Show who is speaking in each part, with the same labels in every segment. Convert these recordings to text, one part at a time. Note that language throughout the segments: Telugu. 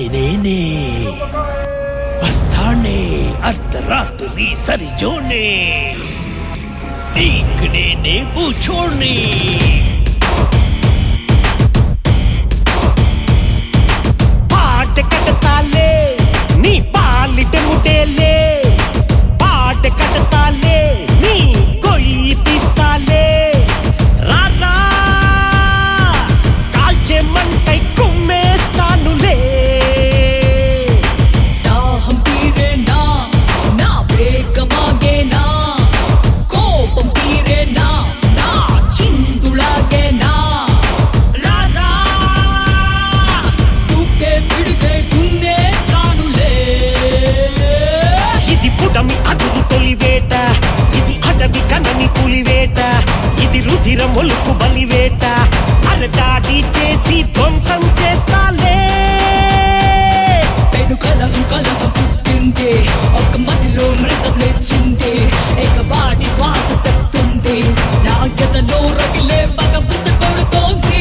Speaker 1: నేనే వస్తానే అర్ధరాత్రి సరిజోనే నీకు నేనే బూచోడ్ని పాట కడతాలే నీ పాలిట ముటేలే పాట కడతాలే నీ కొయ్యి తీస్తాలే రారా కాల్చే మంటై కుమ్మేస్తానులే
Speaker 2: దాహం తీరేనా నా వేగమాగేనా కోపం తీరేనా నా చిందులాగేనా రారా దూకే పిడికే గున్నే కానులే
Speaker 1: ఇది పుడమి అదురు తొలివేట ఇది అడవి కనని పులివేట ఇది రుధిర మొలుకు బలివేట అరదాడి చేసి ధ్వంసం చేస్తాలే
Speaker 2: పెను కలహం కలహం పుట్టింది ఒక మదిలో మృతం లేచింది ఎగబాడి శ్వాస చేస్తుంది నా ఎదలో రగిలే మగ బుస కొడుతోంది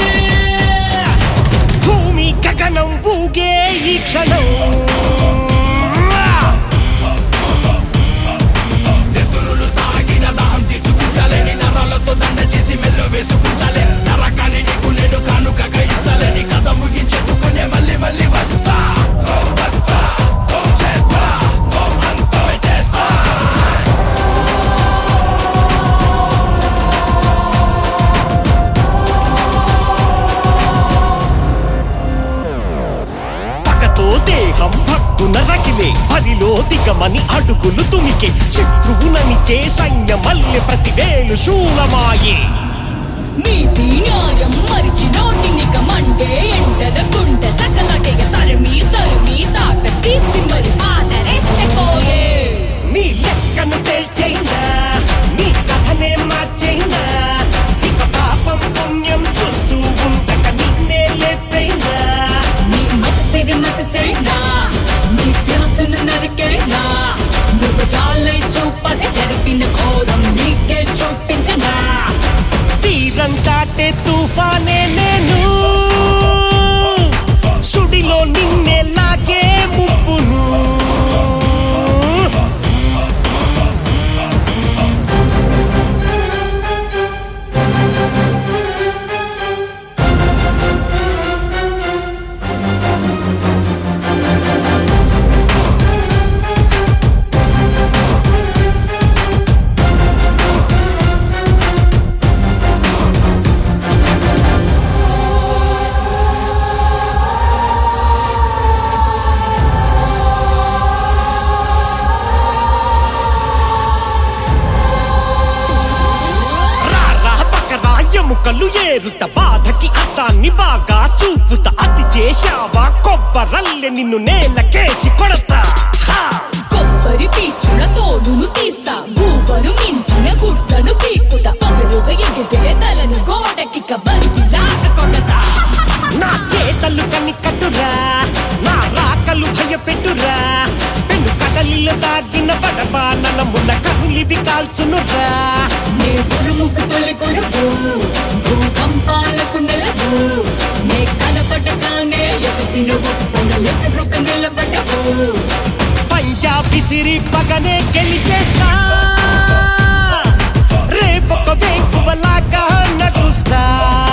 Speaker 1: భూమి గగనం ఊగే ఈ క్షణం పగతో దేహం భక్కున రగిలే బరిలో దిగమని అడుగులు తుమికే శత్రువుననిచే సైన్య మల్లె ప్రతివేలు శూలమాయే
Speaker 2: నీతి న్యాయం మరిచి నోటిని కమండే ఎండల గుండె సకలటయ తరిమి తరిమి తాట తీసి మరి పాదరేస్తే పోయే
Speaker 1: నీ లెక్కను తేల్చైనా నీ కథనే మార్చైనా ఇక పాపం పుణ్యం చూస్తూ ఉండక నిన్నే లేపైనా
Speaker 2: నీ మనసిరి మసచైనా నీ శిరసును నరికేనా నువ్వు చాలై చూపక జరిపిన ఘోరం నీకే చూపించనా
Speaker 1: తీరం దాటే తుఫానే నేను సుడిలో నిన్నే లాగే ముప్పును రారా పక్కరా ఎముకలు ఏరుత బాధకి అద్దాన్ని బాగా చూపుత అతి చేశావా కొబ్బరల్లె నిన్ను నేలకేసి కొడతా హా!
Speaker 2: కొబ్బరి పీచుల తోడును తీస్తా గూబను మించిన గుడ్లను పీకుతా పగలుగా ఎగితే తలను గోడకి కబరికి లాట కొడతా
Speaker 1: నా చేతలు కని కట్టురా నా రాకలు భయపెట్టురా పెను కదలిలో దాగిన బడబానల ముల కనులివి కాల్చునురా
Speaker 2: నే ఉరుముకు తొలి కొరుకు భూకంపాలకు నెలవు నే కనపడగానే ఎగసిన ఒప్పనలెదురుకు నిలబడవు
Speaker 1: పంజాబీ సిరి పగనే గెలిచేస్తా రేపొక వేకువలాగా నడుస్తా